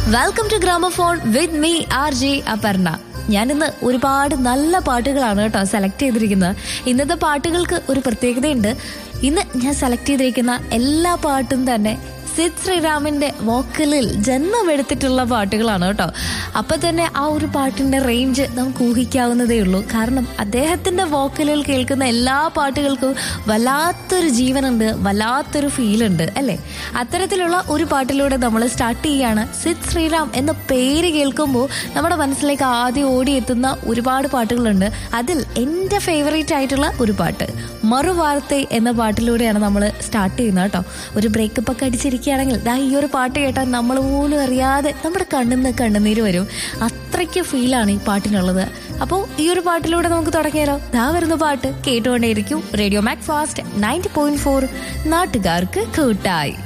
welcome to gramophone with me R J Aparna ഞാനിന്ന് ഒരുപാട് നല്ല പാട്ടുകളാണ് കേട്ടോ സെലക്ട് ചെയ്തിരിക്കുന്നത് ഇന്നത്തെ പാട്ടുകൾക്ക് ഒരു പ്രത്യേകതയുണ്ട് ഇന്ന് ഞാൻ സെലക്ട് ചെയ്തിരിക്കുന്ന എല്ലാ പാട്ടും തന്നെ സിദ് ശ്രീറാമിന്റെ വോക്കലിൽ ജന്മമെടുത്തിട്ടുള്ള പാട്ടുകളാണ് കേട്ടോ അപ്പൊ തന്നെ ആ ഒരു പാട്ടിന്റെ റേഞ്ച് നമുക്ക് ഊഹിക്കാവുന്നതേ ഉള്ളൂ കാരണം അദ്ദേഹത്തിന്റെ വോക്കലിൽ കേൾക്കുന്ന എല്ലാ പാട്ടുകൾക്കും വല്ലാത്തൊരു ജീവനുണ്ട് വല്ലാത്തൊരു ഫീൽ ഉണ്ട് അല്ലേ അത്തരത്തിലുള്ള ഒരു പാട്ടിലൂടെ നമ്മൾ സ്റ്റാർട്ട് ചെയ്യാണ് സിദ് ശ്രീറാം എന്ന പേര് കേൾക്കുമ്പോൾ നമ്മുടെ മനസ്സിലേക്ക് ആദ്യം ഓടിയെത്തുന്ന ഒരുപാട് പാട്ടുകളുണ്ട് അതിൽ എൻ്റെ ഫേവറേറ്റ് ആയിട്ടുള്ള ഒരു പാട്ട് മറുവാർത്തെ എന്ന പാട്ടിലൂടെയാണ് നമ്മൾ സ്റ്റാർട്ട് ചെയ്യുന്നത് കേട്ടോ ഒരു ബ്രേക്കപ്പ് ഒക്കെ അടിച്ചിരിക്കുകയാണെങ്കിൽ ദാ ഈ ഒരു പാട്ട് കേട്ടാൽ നമ്മൾ പോലും അറിയാതെ നമ്മുടെ കണ്ണിൽ നിന്ന് കണ്ണുനീര് വരും അത്രയ്ക്ക് ഫീലാണ് ഈ പാട്ടിനുള്ളത് അപ്പോൾ ഈ ഒരു പാട്ടിലൂടെ നമുക്ക് തുടങ്ങിയാലോ ദാ വരുന്ന പാട്ട് കേട്ടുകൊണ്ടേയിരിക്കും radio Mac Fast ninety point four നാട്ടുകാർക്ക് കൂട്ടായി